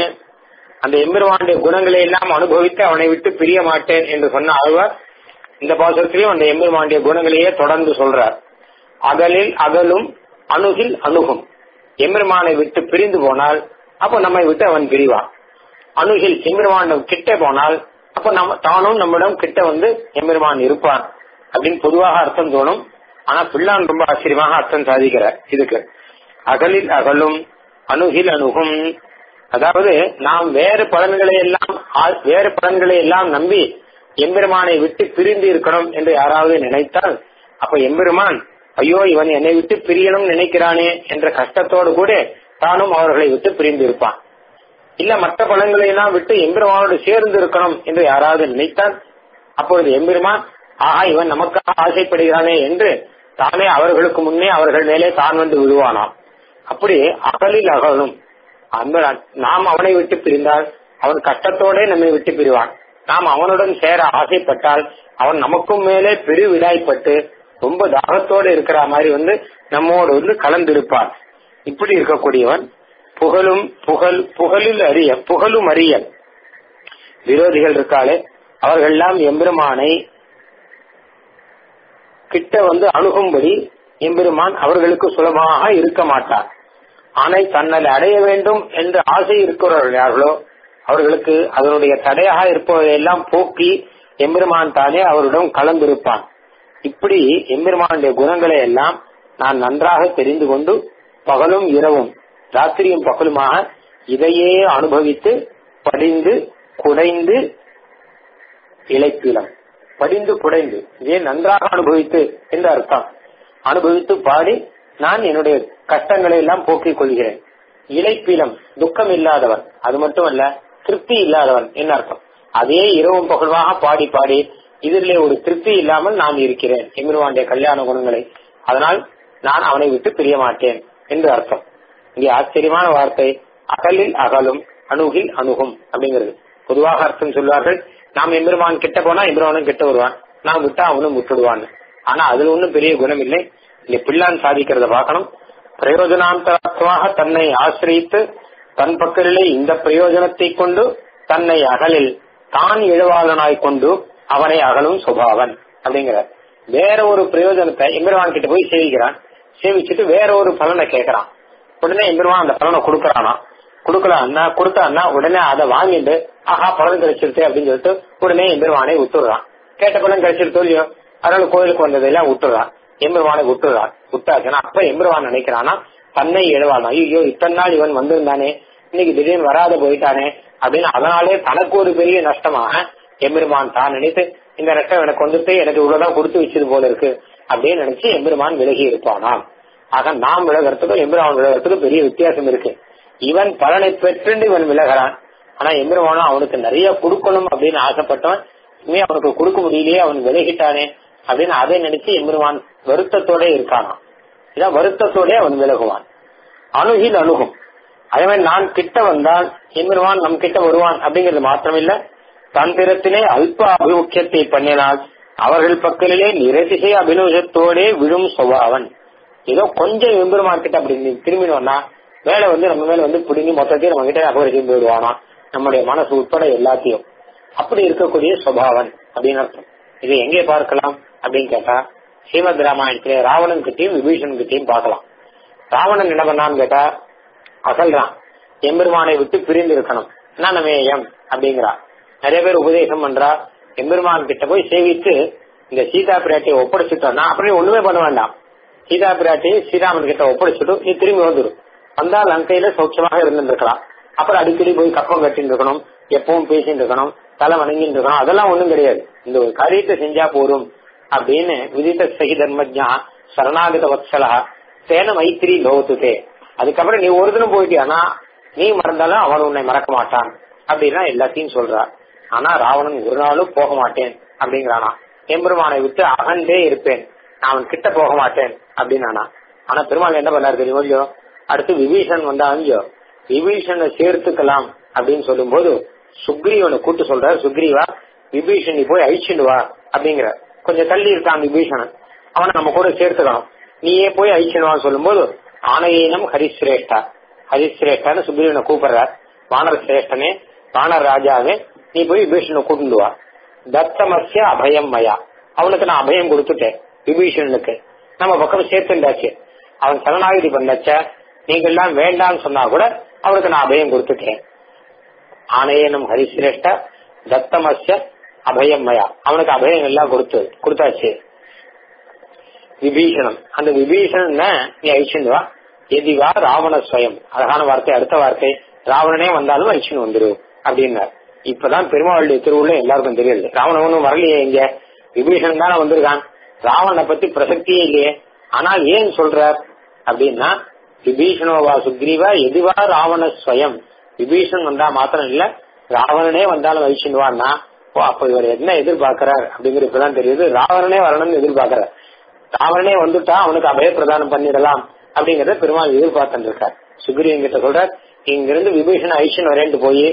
[SPEAKER 1] அந்த எம்பெருமானுடைய குணங்களை எல்லாம் அனுபவித்து அவனை விட்டு பிரிய மாட்டேன் என்று சொன்ன ஆழ்வார் இந்த பாசுரத்திலையும் அந்த எம்பெருமானுடைய குணங்களையே தொடர்ந்து சொல்றார் அகலில் அகலும் அணுகில் அணுகும் எம்பெருமானை விட்டு பிரிந்து போனால் அப்ப நம்மை விட்டு அவன் பிரிவான் அணுகில் எம்பெருமான் கிட்ட போனால் அப்ப நம்ம தானும் நம்மிடம் கிட்ட வந்து எம்பெருமான் இருப்பான் அப்படின்னு பொதுவாக அர்த்தம் தோணும் ஆனா பிள்ளான் ரொம்ப ஆச்சரியமாக அர்த்தம் சாதிக்கிறார் இதுக்கு அகலில் அகலும் அணுகில் அணுகும் அதாவது நாம் வேறு பலன்களை எல்லாம் வேறு பலன்களை எல்லாம் நம்பி எம்பெருமானை விட்டு பிரிந்து இருக்கணும் என்று யாராவது நினைத்தால் அப்ப எம்பெருமான் ஐயோ இவன் என்னை விட்டு பிரியணும் நினைக்கிறானே என்ற கஷ்டத்தோடு கூட தானும் அவர்களை விட்டு பிரிந்து இருப்பான் இல்ல மற்ற பலன்களை எல்லாம் விட்டு எம்பெருமானோடு சேர்ந்து இருக்கணும் என்று யாராவது நினைத்தால் அப்பொழுது எம்பெருமான் ஆஹா இவன் நமக்காக ஆசைப்படுகிறானே என்று தானே அவர்களுக்கு முன்னே அவர்கள் மேலே தான் வந்து விழுவானாம் அப்படி அகலில் அகலும் அந்த நாம் அவனை விட்டு பிரிந்தால் அவன் கஷ்டத்தோட நம்மை விட்டு பிரிவான் நாம் அவனுடன் சேர ஆசைப்பட்டால் அவன் நமக்கும் மேலே பெருவிடாய்ப்பட்டு ரொம்ப தாகத்தோடு இருக்கிற மாதிரி வந்து நம்மோடு வந்து கலந்திருப்பான் இப்படி இருக்கக்கூடியவன் புகழும் புகழ் புகழில் அறிய புகழும் அறிய விரோதிகள் இருக்காளே அவர்கள்லாம் எம்பெருமானை கிட்ட வந்து அணுகும்படி எம்பெருமான் அவர்களுக்கு சுலபமாக இருக்க மாட்டார் ஆனால் தன்னை அடைய வேண்டும் என்று ஆசை இருக்கிறவர்கள் யார்களோ அவர்களுக்கு அதனுடைய தடையாக இருப்பதையெல்லாம் போக்கி எம்பெருமான் தானே அவரிடம் கலந்திருப்பான் இப்படி எம்பெருமானுடைய குணங்களை எல்லாம் நான் நன்றாக தெரிந்து கொண்டு பகலும் இரவும் ராத்திரியும் பகலுமாக இதையே அனுபவித்து படிந்து குடைந்து இழைப்பிலம் படிந்து குடைந்து இதை நன்றாக அனுபவித்து என்று அர்த்தம் அனுபவித்து பாடி நான் என்னுடைய கஷ்டங்களை எல்லாம் போக்கிக் கொள்கிறேன் இழைப்பிலம் துக்கம் இல்லாதவன் அது மட்டுமல்ல திருப்தி இல்லாதவன் என்ன அர்த்தம் அதே இரவும் பகழ்வாக பாடி பாடி இதிலே ஒரு திருப்தி இல்லாமல் நான் இருக்கிறேன் எமிருவாண்டிய கல்யாண குணங்களை அதனால் நான் அவனை விட்டு பிரிய மாட்டேன் என்று அர்த்தம் இங்கே ஆச்சரியமான வார்த்தை அகலில் அகலும் அணுகில் அணுகும் அப்படிங்கிறது பொதுவாக அர்த்தம் சொல்வார்கள் நாம் எம்பெருமான் கிட்ட போனா எம்பெருமானும் கிட்ட வருவான் நாம் விட்டா அவனும் விட்டுடுவான் ஆனா அதுல ஒன்றும் பெரிய குணம் இல்லை இந்த பிள்ளான் சாதிக்கிறத பார்க்கணும் பிரயோஜனாந்தரமாக தன்னை ஆசிரியித்து தன் பக்கத்திலே இந்த பிரயோஜனத்தை கொண்டு தன்னை அகலில் தான் இழவாளனாய் கொண்டு அவனை அகலும் சுபாவன் அப்படிங்கிறார் வேற ஒரு பிரயோஜனத்தை எம்பெருமான் கிட்ட போய் சேவிக்கிறான் சேவிச்சுட்டு வேற ஒரு பலனை கேட்கறான் உடனே எம்பெருமான் அந்த பலனை கொடுக்கறானா கொடுக்கலான்னா கொடுத்தான்னா உடனே அதை வாங்கிட்டு ஆஹா பலன் கிடைச்சிருச்சு அப்படின்னு சொல்லிட்டு உடனே எம்பெருமானை விட்டுடுறான் கேட்ட பலன் கிடைச்சிருத்தோ இல்லையோ அதனால கோயிலுக்கு வந்ததெல்லாம் விட்டுறான் எம்பெருமானை விட்டுறான் விட்டாச்சுன்னா அப்ப எம்பெருமான் நினைக்கிறானா தன்னை எழுவான் ஐயோ இத்தனை நாள் இவன் வந்திருந்தானே இன்னைக்கு திடீர்னு வராத போயிட்டானே அப்படின்னு அதனாலே தனக்கு ஒரு பெரிய நஷ்டமாக எம்பெருமான் தான் நினைத்து இந்த நஷ்டம் எனக்கு வந்துட்டு எனக்கு இவ்வளவுதான் கொடுத்து வச்சது போல இருக்கு அப்படின்னு நினைச்சு எம்பெருமான் விலகி இருப்பானாம் ஆக நாம் விலகிறதுக்கும் எம்பெருமான் விலகிறதுக்கும் பெரிய வித்தியாசம் இருக்கு இவன் பலனை பெற்று இவன் விலகிறான் ஆனா எம்பெருமானும் அவனுக்கு நிறைய கொடுக்கணும் அப்படின்னு ஆசைப்பட்டவன் இனிமே அவனுக்கு கொடுக்க முடியலையே அவன் விலகிட்டானே அப்படின்னு அதை நினைச்சு எம்பெருமான் வருத்தத்தோட இருக்கானா இதான் வருத்தத்தோட அவன் விலகுவான் அணுகில் அணுகும் அதே மாதிரி நான் கிட்ட வந்தால் எம்பெருமான் நம் கிட்ட வருவான் அப்படிங்கிறது மாத்திரமில்ல தன் பிறத்திலே அல்ப அபிமுக்கியத்தை பண்ணினால் அவர்கள் பக்கத்திலே நிரதிசை அபிநோஷத்தோடே விழும் சுபாவன் ஏதோ கொஞ்சம் எம்பெருமான் கிட்ட அப்படி திரும்பினோம்னா மேல வந்து நம்ம மேல வந்து பிடிங்கி மொத்தத்தையும் நம்ம கிட்ட அபகரிச்சு போயிடுவானா நம்முடைய மனசு உட்பட எல்லாத்தையும் அப்படி இருக்கக்கூடிய சுபாவன் அப்படின்னு அர்த்தம் இதை எங்கே பார்க்கலாம் அப்படின்னு கேட்டா ஸ்ரீமத் ராமாயணத்திலே ராவணன் கிட்டையும் விபீஷன் கிட்டையும் பார்க்கலாம் ராவணன் என்ன பண்ணான்னு கேட்டா அகல்றான் எம்பெருமானை விட்டு பிரிந்து இருக்கணும் நனமேயம் அப்படிங்கிறா நிறைய பேர் உபதேசம் பண்றா எம்பெருமான் கிட்ட போய் சேவித்து இந்த சீதா பிராட்டியை ஒப்படைச்சுட்டோம்னா அப்படியே ஒண்ணுமே பண்ண வேண்டாம் சீதா பிராட்டியை ஸ்ரீராமன் கிட்ட ஒப்படைச்சுட்டு நீ திரும்பி வந்துடும் வந்தா லங்கையில சௌட்சமாக இருந்துருக்கலாம் அப்புறம் அடிக்கடி போய் கப்பம் கட்டின்னு இருக்கணும் எப்பவும் பேசிட்டு இருக்கணும் தலை வணங்கிட்டு இருக்கணும் அதெல்லாம் ஒண்ணும் கிடையாது இந்த ஒரு காரியத்தை செஞ்சா போரும் அப்படின்னு விதித்த சகி தர்மஜா சரணாகத வத்சலா சேன மைத்திரி லோத்துதே அதுக்கப்புறம் நீ ஒரு தினம் போயிட்டியானா நீ மறந்தாலும் அவன் உன்னை மறக்க மாட்டான் அப்படின்னா எல்லாத்தையும் சொல்றா ஆனா ராவணன் ஒரு நாளும் போக மாட்டேன் அப்படிங்கிறானா எம்பெருமானை விட்டு அகண்டே இருப்பேன் நான் அவன் கிட்ட போக மாட்டேன் அப்படின்னானா ஆனா பெருமாள் என்ன பண்ணாரு தெரியுமோ இல்லையோ அடுத்து விபீஷன் வந்தா இல்லையோ விபீஷனை சேர்த்துக்கலாம் அப்படின்னு சொல்லும் போது சுக்ரீவனை கூட்டு சொல்றாரு சுக்ரீவா விபீஷன் நீ போய் அழிச்சுண்டு வா அப்படிங்கிற கொஞ்சம் தள்ளி இருக்கான் விபீஷணன் அவனை நம்ம கூட சேர்த்துக்கணும் நீயே போய் அழிச்சுடுவான்னு சொல்லும் போது ஆனையினம் ஹரிஸ்ரேஷ்டா ஹரிஸ்ரேஷ்டான்னு சுக்ரீவனை கூப்பிடுறார் வானர சிரேஷ்டனே வானர ராஜாவே நீ போய் விபீஷனை கூட்டிட்டு வா தத்தமஸ்ய அபயம் மயா அவனுக்கு நான் அபயம் கொடுத்துட்டேன் விபீஷணனுக்கு நம்ம பக்கம் சேர்த்துண்டாச்சு அவன் சரணாகிதி பண்ணச்ச நீங்க எல்லாம் வேண்டாம்னு சொன்னா கூட அவனுக்கு நான் அபயம் கொடுத்துட்டேன் ஆனையனும் ஹரிசிரேஷ்ட தத்தமஸ்ய அபயம் மயா அவனுக்கு அபயம் எல்லாம் கொடுத்து கொடுத்தாச்சு விபீஷணம் அந்த விபீஷணன் நீ அழிச்சுண்டு வா எதிவா ராவண ஸ்வயம் அழகான வார்த்தை அடுத்த வார்த்தை ராவணனே வந்தாலும் அழிச்சுன்னு வந்துரு அப்படின்னார் இப்பதான் பெருமாளுடைய திருவுள்ள எல்லாருக்கும் தெரியுது ராவணன் ஒன்னும் வரலையே இங்க விபீஷணன் தானே வந்திருக்கான் ராவணனை பத்தி பிரசக்தியே இல்லையே ஆனால் ஏன் சொல்றார் அப்படின்னா விபீஷணோவா சுக்ரீவா எதுவா ராவண ஸ்வயம் விபீஷன் வந்தா மாத்திரம் இல்ல ராவணனே வந்தாலும் வகிச்சுடுவான்னா ஓ அப்ப இவர் என்ன எதிர்பார்க்கிறார் அப்படிங்கிறது இப்பதான் தெரியுது ராவணனே வரணும்னு எதிர்பார்க்கிறார் ராவணனே வந்துட்டா அவனுக்கு அபய பிரதானம் பண்ணிடலாம் அப்படிங்கறத பெருமாள் எதிர்பார்த்துட்டு இருக்கார் சுக்ரீவன் கிட்ட சொல்றார் இங்கிருந்து விபீஷன் ஐஷன் வரேன்ட்டு போய்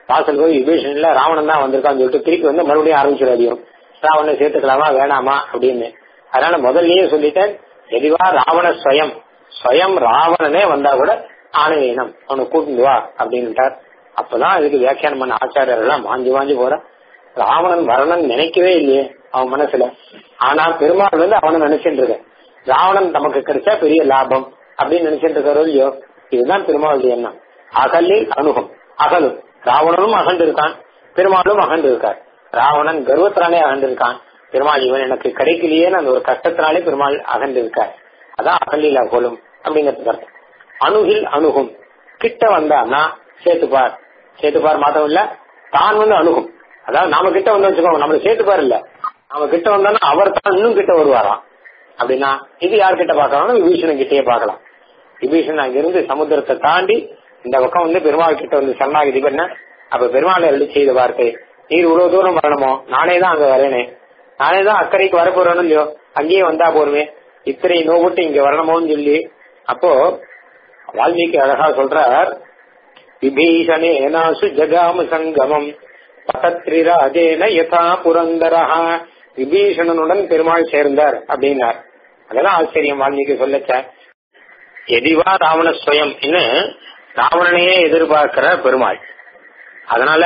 [SPEAKER 1] வாசல் போய் விபீஷன்ல ராவணன் தான் வந்திருக்கான்னு சொல்லிட்டு திருப்பி வந்து மறுபடியும் ஆரம்பிச்சிடாதியும் ராவணனை சேர்த்துக்கலாமா வேணாமா அப்படின்னு அதனால முதல்லயே சொல்லிட்டேன் எதுவா ராவண ஸ்வயம் ஸ்வயம் ராவணனே வந்தா கூட ஆணையினம் அவனை கூட்டிட்டு வா அப்படின்ட்டார் அப்பதான் இதுக்கு வியாக்கியானம் பண்ண ஆச்சாரியர் எல்லாம் மாஞ்சி மாஞ்சி போற ராவணன் வரணும்னு நினைக்கவே இல்லையே அவன் மனசுல ஆனா பெருமாள் வந்து அவனை நினைச்சிட்டு இருக்க ராவணன் நமக்கு கிடைச்சா பெரிய லாபம் அப்படின்னு நினைச்சிட்டு இருக்காரோ இல்லையோ இதுதான் பெருமாளுடைய எண்ணம் அகலில் அணுகும் அகலும் ராவணனும் அகண்டு இருக்கான் பெருமாளும் அகண்டு இருக்கார் ராவணன் கர்வத்தினாலே அகண்டு இருக்கான் பெருமாள் இவன் எனக்கு கிடைக்கலையேன்னு அந்த ஒரு கஷ்டத்தினாலே பெருமாள் அகண்டு இருக்கார் அதான் அகலில் அகலும் அப்படிங்கிறது அர்த்தம் அணுகில் அணுகும் கிட்ட வந்தான்னா சேத்துப்பார் சேத்துப்பார் மாத்தம் இல்ல தான் வந்து அணுகும் அதாவது நாம கிட்ட வந்து வச்சுக்கோங்க நம்மள சேத்துப்பார் இல்ல நாம கிட்ட வந்தோம்னா அவர் தான் இன்னும் கிட்ட வருவாராம் அப்படின்னா இது யார் கிட்ட பாக்கலாம் விபீஷணன் கிட்டயே பார்க்கலாம் விபீஷன் அங்கிருந்து சமுத்திரத்தை தாண்டி இந்த பக்கம் வந்து பெருமாள் கிட்ட வந்து சரணாகிதி பண்ண அப்ப பெருமாள் அருளி செய்த வார்த்தை நீர் இவ்வளவு தூரம் வரணுமோ நானே தான் அங்க வரேனே நானே தான் அக்கறைக்கு வர போறேன்னு இல்லையோ அங்கேயே வந்தா போருமே இத்தனை நோவுட்டு இங்க வரணுமோன்னு சொல்லி அப்போ வால்மீகி அழகா சொல்றார் விபீஷணேனாசு ஜகாம சங்கமம் பதத்ரிராஜேன யதா புரந்தரஹா விபீஷணனுடன் பெருமாள் சேர்ந்தார் அப்படின்னார் அதெல்லாம் ஆச்சரியம் வால்மீகி சொல்லச்ச எதிவா ராவண ஸ்வயம் ராவணனையே எதிர்பார்க்கிற பெருமாள் அதனால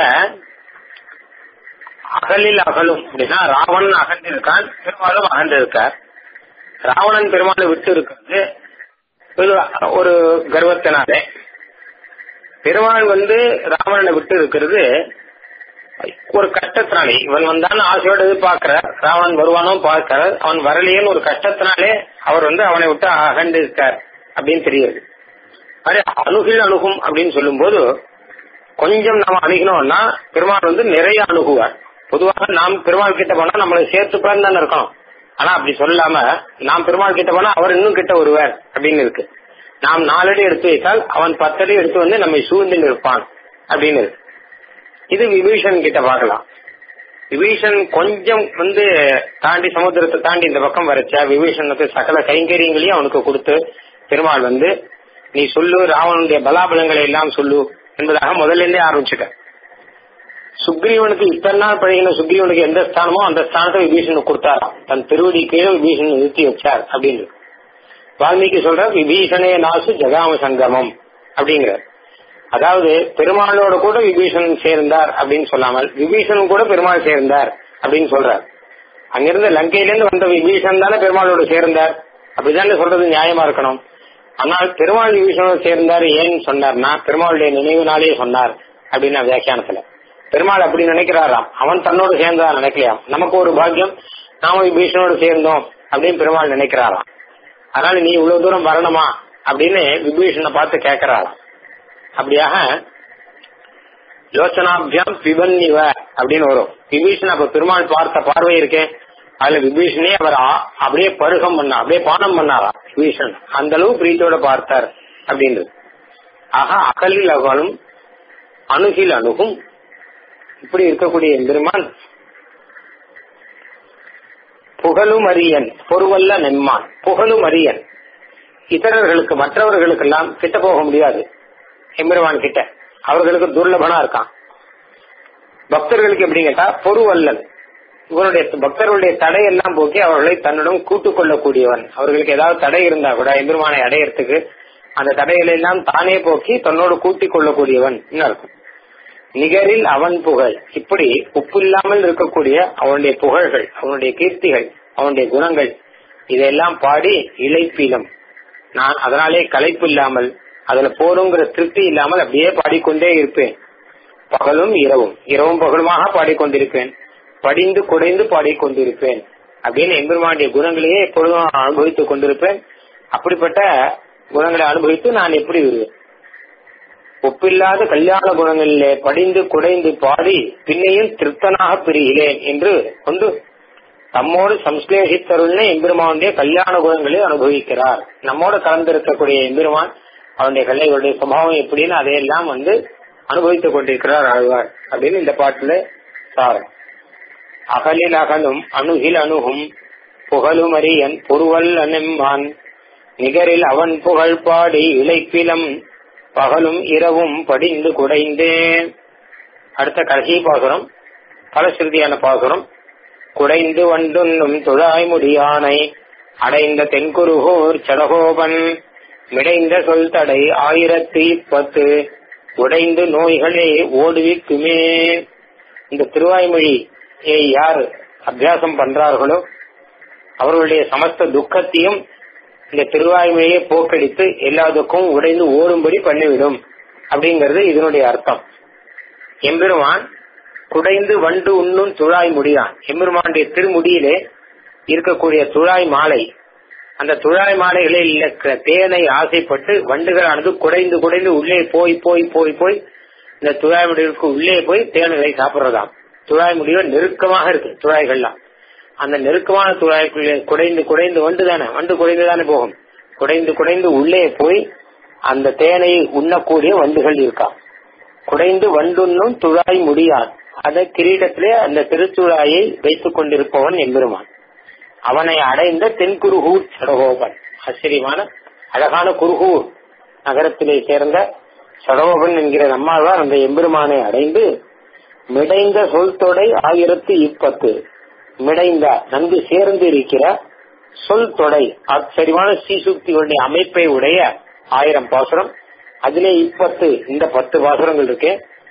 [SPEAKER 1] அகலில் அகலும் அப்படின்னா ராவணன் அகன்றிருக்கான் பெருமாளும் அகன்றிருக்கார் ராவணன் பெருமாளை விட்டு இருக்கிறது ஒரு கர்வத்தினாலே பெருமாள் வந்து ராவணனை விட்டு இருக்கிறது ஒரு கஷ்டத்தினாலே இவன் வந்தான்னு ஆசையோட எதிர்பார்க்கிறார் ராவணன் வருவானோ பார்க்கிறார் அவன் வரலையேன்னு ஒரு கஷ்டத்தினாலே அவர் வந்து அவனை விட்டு அகண்டு இருக்கார் அப்படின்னு தெரியுது அது அணுகில் அணுகும் அப்படின்னு சொல்லும் போது கொஞ்சம் நம்ம அணுகினோம்னா பெருமாள் வந்து நிறைய அணுகுவார் பொதுவாக நாம் பெருமாள் கிட்ட போனா நம்மளை சேர்த்துப்பான்னு தானே இருக்கணும் ஆனா அப்படி சொல்லாம நாம் பெருமாள் கிட்ட போனா அவர் இன்னும் கிட்ட வருவார் அப்படின்னு இருக்கு நாம் நாலடி எடுத்து வைத்தால் அவன் பத்தடி எடுத்து வந்து நம்மை சூழ்ந்து இருப்பான் அப்படின்னு இருக்கு இது விபீஷன் கிட்ட பார்க்கலாம் விபீஷன் கொஞ்சம் வந்து தாண்டி சமுத்திரத்தை தாண்டி இந்த பக்கம் வரைச்சா விபீஷனுக்கு சகல கைங்கரியங்களையும் அவனுக்கு கொடுத்து பெருமாள் வந்து நீ சொல்லு ராவனுடைய பலாபலங்களை எல்லாம் சொல்லு என்பதாக முதல்ல இருந்தே ஆரம்பிச்சுட்ட சுக்ரீவனுக்கு இத்தனை நாள் பழகின சுக்ரீவனுக்கு எந்த ஸ்தானமோ அந்த ஸ்தானத்தை விபீஷனுக்கு கொடுத்தாராம் தன் திருவடி கீழே விபீஷன் நிறுத்தி வச்சார் அப்படின்னு வால்மீகி சொல்ற விபீஷணே நாசு ஜகாம சங்கமம் அப்படிங்கிறார் அதாவது பெருமாளோட கூட விபீஷன் சேர்ந்தார் அப்படின்னு சொல்லாமல் விபீஷன் கூட பெருமாள் சேர்ந்தார் அப்படின்னு சொல்றார் அங்கிருந்து லங்கையிலிருந்து வந்த விபீஷன் தானே பெருமாளோட சேர்ந்தார் அப்படிதானே சொல்றது நியாயமா இருக்கணும் ஆனால் பெருமாள் விபீஷனோட சேர்ந்தார் ஏன்னு சொன்னார்னா பெருமாளுடைய நினைவுனாலேயே சொன்னார் அப்படின்னு வியாக்கியானத்துல பெருமாள் அப்படி நினைக்கிறாராம் அவன் தன்னோடு சேர்ந்ததா நினைக்கலையாம் நமக்கு ஒரு பாக்கியம் நாம விபீஷனோடு சேர்ந்தோம் அப்படின்னு பெருமாள் நினைக்கிறாராம் அதனால நீ இவ்வளவு தூரம் வரணுமா அப்படின்னு விபீஷனை பார்த்து கேட்கிறாராம் அப்படியாக யோசனாபியாம் பிபன்னிவ அப்படின்னு வரும் விபீஷன் அப்ப பெருமாள் பார்த்த பார்வை இருக்கேன் அதுல விபீஷனே அவர் அப்படியே பருகம் பண்ணா அப்படியே பானம் பண்ணாரா விபீஷன் அந்த அளவு பிரீத்தியோட பார்த்தார் அப்படின்றது ஆக அகலில் அகலும் அணுகில் அணுகும் இப்படி இருக்கக்கூடிய பெருமான் புகழும் அரியன் பொறுவல்ல நெம்மான் புகழும் அரியன் இதரர்களுக்கு மற்றவர்களுக்கெல்லாம் கிட்ட போக முடியாது எம்பெருமான் கிட்ட அவர்களுக்கு துர்லபனா இருக்கான் பக்தர்களுக்கு எப்படி கேட்டா பொறுவல்லன் இவனுடைய பக்தர்களுடைய தடையெல்லாம் போக்கி அவர்களை தன்னுடன் கூட்டுக் கொள்ளக்கூடியவன் அவர்களுக்கு ஏதாவது தடை இருந்தா கூட எம்பெருமானை அடையறதுக்கு அந்த தடைகளை எல்லாம் தானே போக்கி தன்னோடு கூட்டிக் கொள்ளக்கூடியவன் இருக்கும் நிகரில் அவன் புகழ் இப்படி உப்பு இல்லாமல் இருக்கக்கூடிய அவனுடைய புகழ்கள் அவனுடைய கீர்த்திகள் அவனுடைய குணங்கள் இதையெல்லாம் பாடி இழைப்பிலும் நான் அதனாலே களைப்பு இல்லாமல் அதுல போருங்கிற திருப்தி இல்லாமல் அப்படியே பாடிக்கொண்டே இருப்பேன் பகலும் இரவும் இரவும் பகலுமாக பாடிக்கொண்டிருப்பேன் படிந்து குடைந்து பாடிக்கொண்டிருப்பேன் அப்படின்னு எம்பெருமானுடைய குணங்களையே எப்பொழுதும் அனுபவித்துக் கொண்டிருப்பேன் அப்படிப்பட்ட குணங்களை அனுபவித்து நான் எப்படி வருவேன் ஒப்பில்லாத கல்யாண குணங்களிலே படிந்து குடைந்து பாடி பின்னையும் திருப்தனாக பிரிகிறேன் என்று கொண்டு தம்மோடு சம்ஸ்லேஷித்தருள்னே எம்பெருமானுடைய கல்யாண குணங்களை அனுபவிக்கிறார் நம்மோடு கலந்திருக்கக்கூடிய எம்பெருமான் அவனுடைய கல்லைகளுடைய சுபாவம் எப்படின்னு அதையெல்லாம் வந்து அனுபவித்துக் கொண்டிருக்கிறார் ஆழ்வார் அப்படின்னு இந்த பாட்டுல சாரம் அகலில் அகலும் அணுகில் அணுகும் புகழும் அரியன் பொருவல் அனெம்மான் நிகரில் அவன் புகழ் பாடி இழைப்பிலம் பகலும் இரவும் படிந்து குடைந்தே அடுத்த கடைசி பாசுரம் பலஸ்ருதியான பாசுரம் குடைந்து வண்டுண்ணும் துழாய் முடியானை அடைந்த தென்குருகோர் சடகோபன் மிடைந்த சொல் தடை ஆயிரத்தி இப்பத்து உடைந்து நோய்களே ஓடுவிக்குமே இந்த திருவாய்மொழியை யார் அபியாசம் பண்றார்களோ அவர்களுடைய சமஸ்த துக்கத்தையும் இந்த திருவாய்மொழியை போக்கடித்து எல்லா துக்கமும் உடைந்து ஓடும்படி பண்ணிவிடும் அப்படிங்கிறது இதனுடைய அர்த்தம் எம்பெருமான் குடைந்து வண்டு உண்ணும் துழாய் முடியான் எம்பெருமானுடைய திருமுடியிலே இருக்கக்கூடிய துழாய் மாலை அந்த துழாய் மாலைகளில் இருக்கிற தேனை ஆசைப்பட்டு வண்டுகளானது குடைந்து குடைந்து உள்ளே போய் போய் போய் போய் இந்த துழாய் முடிவுக்கு உள்ளே போய் தேன்களை சாப்பிடுறதாம் துழாய் முடிவு நெருக்கமாக இருக்கு துழாய்கள்லாம் அந்த நெருக்கமான துழாய்க்குள்ளே குடைந்து குடைந்து வண்டு தானே வண்டு குடைந்து தானே போகும் குடைந்து குடைந்து உள்ளே போய் அந்த தேனை உண்ணக்கூடிய வண்டுகள் இருக்கா குடைந்து வண்டுண்ணும் துழாய் முடியான் அந்த கிரீடத்திலே அந்த திருத்துழாயை வைத்துக் கொண்டிருப்பவன் எம்பெருமான் அவனை அடைந்த தென்குருகூர் சடகோபன் ஆச்சரியமான அழகான குருகூர் நகரத்திலே சேர்ந்த சடகோபன் என்கிற நம்மாழ்வார் அந்த எம்பெருமானை அடைந்து மிடைந்த சொல் தொடை ஆயிரத்தி இப்பத்து மிடைந்த நன்கு சேர்ந்து இருக்கிற சொல் தொடை ஆச்சரியமான ஸ்ரீசுக்திகளுடைய அமைப்பை உடைய ஆயிரம் பாசுரம் அதிலே இப்பத்து இந்த பத்து பாசுரங்கள் இருக்கு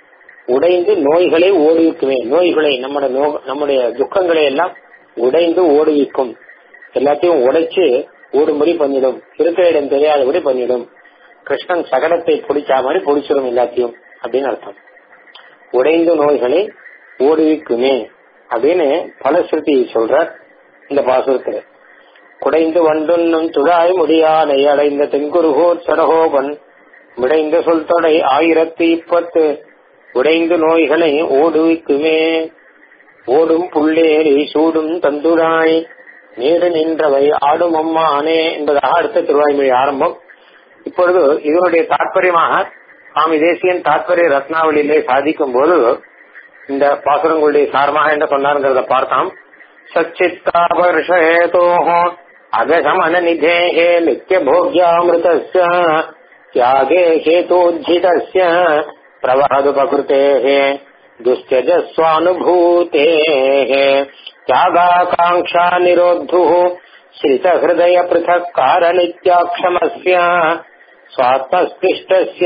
[SPEAKER 1] உடைந்து நோய்களை ஓடுவிக்குமே நோய்களை நம்முடைய நோ- நம்முடைய துக்கங்களை எல்லாம் உடைந்து ஓடுவிக்கும் எல்லாத்தையும் உடைச்சு ஓடும்படி பண்ணிடும் இருக்கிற இடம் தெரியாதபடி பண்ணிடும் கிருஷ்ணன் சகடத்தை பிடிச்சா மாதிரி பிடிச்சிடும் எல்லாத்தையும் அப்படின்னு அர்த்தம் உடைந்து நோய்களை ஓடுவிக்குமே அப்படின்னு பல ஸ்ருதி சொல்றார் இந்த பாசுரத்துல குடைந்து வண்டுண்ணும் துழாய் முடியாதை அடைந்த தென்குருகோர் சடகோபன் விடைந்த சொல் தொடை ஆயிரத்தி இப்பத்து உடைந்து நோய்களை ஓடுவிக்குமே ஓடும் புள்ளேரி சூடும் தந்துராய் நீடு நின்றவை ஆடும் அம்மானே என்பதாக அடுத்த திருவாய்மொழி ஆரம்பம் இப்பொழுது இதனுடைய தாற்பயமாக சுவாமி தேசியன் தாற்பரிய ரத்னாவளியிலே சாதிக்கும் போது இந்த பாசுரங்களுடைய சாரமாக என்ன சொன்னாருங்கிறத பார்த்தோம் சச்சித்தாபர்ஷேதோஹோ அகசமன நிதேஹே நித்திய போக்யாமிருதஸ்ய தியாகே ஹேதோஜிதஸ்ய பிரவஹதுபகிருத்தேः दुश्चजस्वानुभूतेः त्यागाकाङ्क्षा निरोद्धुः श्रितहृदय पृथक् कारणित्याक्षमस्य स्वात्मस्पृष्टस्य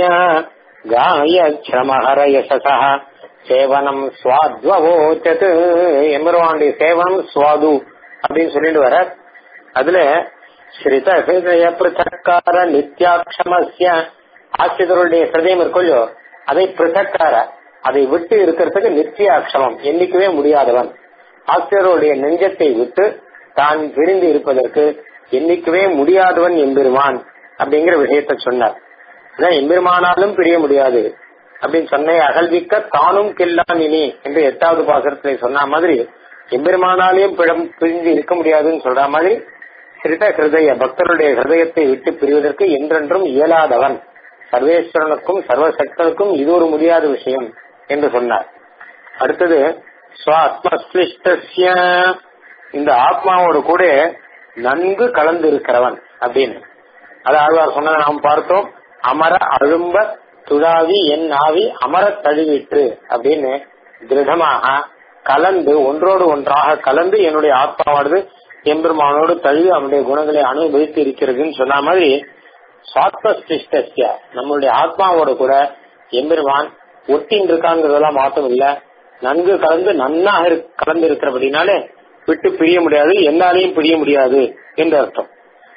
[SPEAKER 1] गायक्षमहर यशसः சேவனம் சுவாத்வவோச்சத் எம்பெருமானுடைய சேவனம் சுவாது அப்படின்னு சொல்லிட்டு வர அதுல ஸ்ரித ஹிருதய பிருத்தக்கார நித்யாட்சமஸ்ய ஆசிரியருடைய ஹிருதயம் இருக்கொள்ளோ அதை பிருத்தக்கார அதை விட்டு இருக்கிறதுக்கு நித்திய அக்ஷமம் எண்ணிக்கவே முடியாதவன் ஆசிரியருடைய நெஞ்சத்தை விட்டு தான் பிரிந்து இருப்பதற்கு எண்ணிக்கவே முடியாதவன் எம்பெருமான் அப்படிங்கிற விஷயத்த சொன்னார் அதான் எம்பெருமானாலும் பிரிய முடியாது அப்படின்னு சொன்ன அகல்விக்க தானும் கில்லான் இனி என்று எட்டாவது பாசுரத்திலே சொன்ன மாதிரி எம்பெருமானாலையும் பிழம் பிரிஞ்சு இருக்க முடியாதுன்னு சொல்ற மாதிரி சிறித ஹிருதய பக்தருடைய ஹிருதயத்தை விட்டு பிரிவதற்கு என்றென்றும் இயலாதவன் சர்வேஸ்வரனுக்கும் சர்வசக்தனுக்கும் இது ஒரு முடியாத விஷயம் என்று சொன்னார் அடுத்தது ஸ்வாத்மஸ்லிஷ்டஸ்ய இந்த ஆத்மாவோடு கூட நன்கு கலந்து இருக்கிறவன் அப்படின்னு அது ஆழ்வார் சொன்னதை நாம் பார்த்தோம் அமர அழும்ப துழாவி என் ஆவி அமர தழுவிற்று அப்படின்னு திருடமாக கலந்து ஒன்றோடு ஒன்றாக கலந்து என்னுடைய ஆத்மாவானது எம்பெருமானோடு தழுவி அவனுடைய குணங்களை அனுபவித்து இருக்கிறதுன்னு சொன்ன மாதிரி சுவாத்மஸ்டிஷ்டஸ்ய நம்மளுடைய ஆத்மாவோட கூட எம்பெருமான் ஒட்டின் இருக்காங்கிறதெல்லாம் மாத்தம் இல்ல நன்கு கலந்து நன்னாக இரு- கலந்து இருக்கிறபடினாலே விட்டு பிரிய முடியாது என்னாலையும் பிரிய முடியாது என்று அர்த்தம்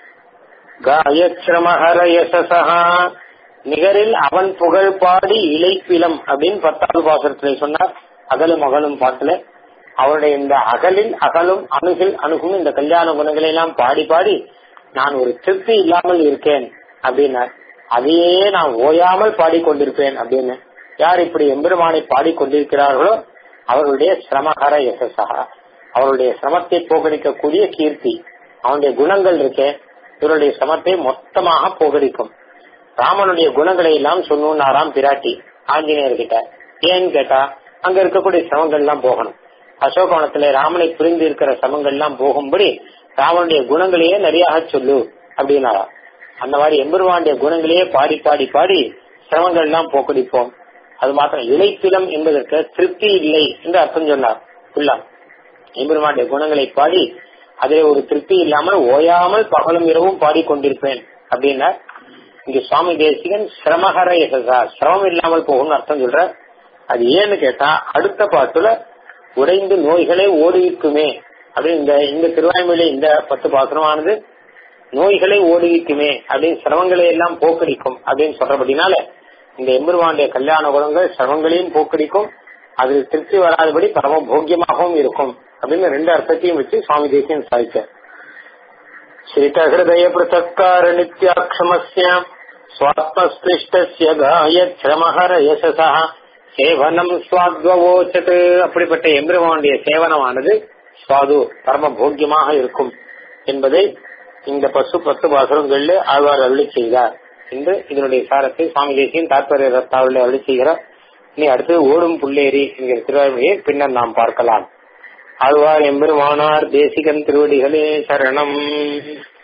[SPEAKER 1] காயத்ரமஹர யசசா நிகரில் அவன் புகழ் பாடி இலைப்பிலம் அப்படின்னு பத்தாவது பாசுரத்திலே சொன்னார் அகலும் அகலும் பாட்டுல அவருடைய இந்த அகலில் அகலும் அணுகில் அணுகும் இந்த கல்யாண குணங்களை எல்லாம் பாடி பாடி நான் ஒரு திருப்தி இல்லாமல் இருக்கேன் அப்படின்னார் அதையே நான் ஓயாமல் பாடிக்கொண்டிருப்பேன் அப்படின்னு யார் இப்படி எம்பெருமானை பாடிக்கொண்டிருக்கிறார்களோ அவர்களுடைய சிரமகர யசசா அவருடைய சிரமத்தை போகடிக்கக்கூடிய கீர்த்தி அவனுடைய குணங்கள் இருக்கே இவருடைய சிரமத்தை மொத்தமாக போகடிக்கும் ராமனுடைய குணங்களை எல்லாம் சொன்னாராம் பிராட்டி ஆஞ்சநேயர்கிட்ட ஏன்னு கேட்டா அங்க இருக்கக்கூடிய சிரமங்கள் எல்லாம் போகணும் அசோகவனத்துல ராமனை புரிந்து இருக்கிற சிரமங்கள் எல்லாம் போகும்படி ராமனுடைய குணங்களையே நிறைய சொல்லு அப்படின்னாராம் அந்த மாதிரி எம்பெருமானுடைய குணங்களையே பாடி பாடி பாடி சிரமங்கள் எல்லாம் போக்கடிப்போம் அது மாத்திரம் இழைப்பிலம் என்பதற்கு திருப்தி இல்லை என்று அர்த்தம் சொன்னார் உள்ளம் எம்பெருமானுடைய குணங்களை பாடி அதில் ஒரு திருப்தி இல்லாமல் ஓயாமல் பகலும் இரவும் பாடிக்கொண்டிருப்பேன் அப்படின்னா இங்க சுவாமி தேசிகன் சிரமஹர யசசா சிரமம் இல்லாமல் போகும்னு அர்த்தம் சொல்ற அது ஏன்னு கேட்டா அடுத்த பாட்டுல உடைந்து நோய்களே ஓடுவிக்குமே அப்படின்னு இந்த இந்த திருவாய்மொழி இந்த பத்து பாசுரமானது நோய்களை ஓடுவிக்குமே அப்படின்னு சிரமங்களை எல்லாம் போக்கடிக்கும் அப்படின்னு சொல்றபடினால இந்த எம்பெருமானுடைய கல்யாண குணங்கள் சிரமங்களையும் போக்கடிக்கும் அதில் திருப்தி வராதபடி பரம போக்கியமாகவும் இருக்கும் அப்படின்னு ரெண்டு அர்த்தத்தையும் வச்சு சுவாமி தேசியன் சாதிச்சார் ஸ்ரீதஹய பிருத்தக்கார நித்யாட்சமஸ்ய சுவாத்மஸ்பிருஷ்டஸ்ய காயத்ரமஹர யசசா சேவனம் சுவாத்வவோச்சது அப்படிப்பட்ட எம்பெருமானுடைய சேவனமானது சுவாது பரம போக்கியமாக இருக்கும் என்பதை இந்த பசு பத்து பாசுரங்களில் ஆழ்வார் அருளி செய்தார் என்று இதனுடைய சாரத்தை சுவாமி தேசியம் தாற்பரிய ரத்தாவில் அருளி செய்கிறார் இனி அடுத்து ஓடும் புள்ளேரி என்கிற திருவாரூரையை பின்னர் நாம் பார்க்கலாம் ஆழ்வார் எம்பெருமானார் தேசிகன் திருவடிகளே சரணம்